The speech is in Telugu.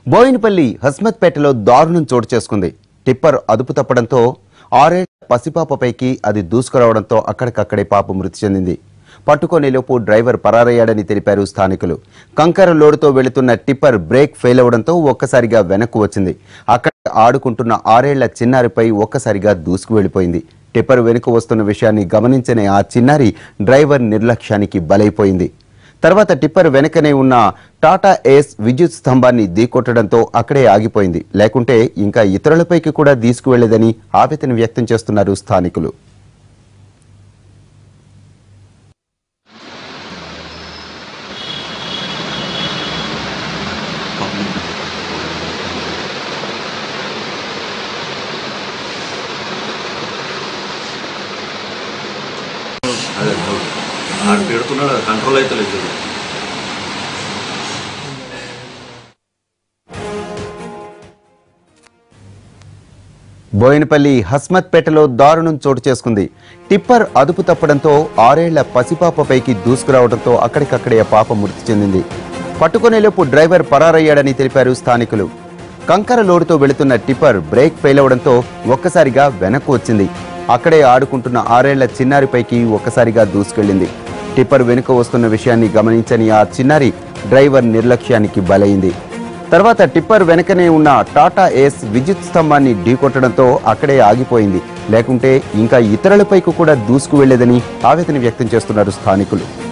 బోయినపల్లి హస్మత్పేటలో దారుణం చోటు చేసుకుంది టిప్పర్ అదుపు తప్పడంతో ఆరేళ్ల పసిపాపపైకి అది దూసుకురావడంతో అక్కడికక్కడే పాప మృతి చెందింది పట్టుకోనేలోపు డ్రైవర్ పరారయ్యాడని తెలిపారు స్థానికులు కంకర లోడుతో వెళుతున్న టిప్పర్ బ్రేక్ ఫెయిల్ అవడంతో ఒక్కసారిగా వెనక్కు వచ్చింది అక్కడ ఆడుకుంటున్న ఆరేళ్ల చిన్నారిపై ఒక్కసారిగా దూసుకు వెళ్లిపోయింది టిప్పర్ వెనుక వస్తున్న విషయాన్ని గమనించని ఆ చిన్నారి డ్రైవర్ నిర్లక్ష్యానికి బలైపోయింది తర్వాత టిప్పర్ వెనకనే ఉన్న టాటా ఏస్ విద్యుత్ స్తంభాన్ని ఢీకొట్టడంతో అక్కడే ఆగిపోయింది లేకుంటే ఇంకా ఇతరులపైకి కూడా తీసుకువెళ్లేదని ఆవేదన వ్యక్తం చేస్తున్నారు స్థానికులు అదే డౌట్ ఆడు పెడుతున్నాడు అది కంట్రోల్ అయితే లేదు బోయినపల్లి హస్మత్పేటలో దారుణం చోటు చేసుకుంది టిప్పర్ అదుపు తప్పడంతో ఆరేళ్ల పసిపాపపైకి దూసుకురావడంతో అక్కడికక్కడే ఆ పాప మృతి చెందింది పట్టుకునేలోపు డ్రైవర్ పరారయ్యాడని తెలిపారు స్థానికులు కంకర లోడుతో వెళుతున్న టిప్పర్ బ్రేక్ ఫెయిల్ అవడంతో ఒక్కసారిగా వెనక్కు వచ్చింది అక్కడే ఆడుకుంటున్న ఆరేళ్ల చిన్నారిపైకి ఒక్కసారిగా దూసుకెళ్లింది టిప్పర్ వెనుక వస్తున్న విషయాన్ని గమనించని ఆ చిన్నారి డ్రైవర్ నిర్లక్ష్యానికి బలైంది తర్వాత టిప్పర్ వెనకనే ఉన్న టాటా ఏస్ విద్యుత్ స్తంభాన్ని ఢీకొట్టడంతో అక్కడే ఆగిపోయింది లేకుంటే ఇంకా ఇతరులపైకి కూడా దూసుకు వెళ్లేదని ఆవేదన వ్యక్తం చేస్తున్నారు స్థానికులు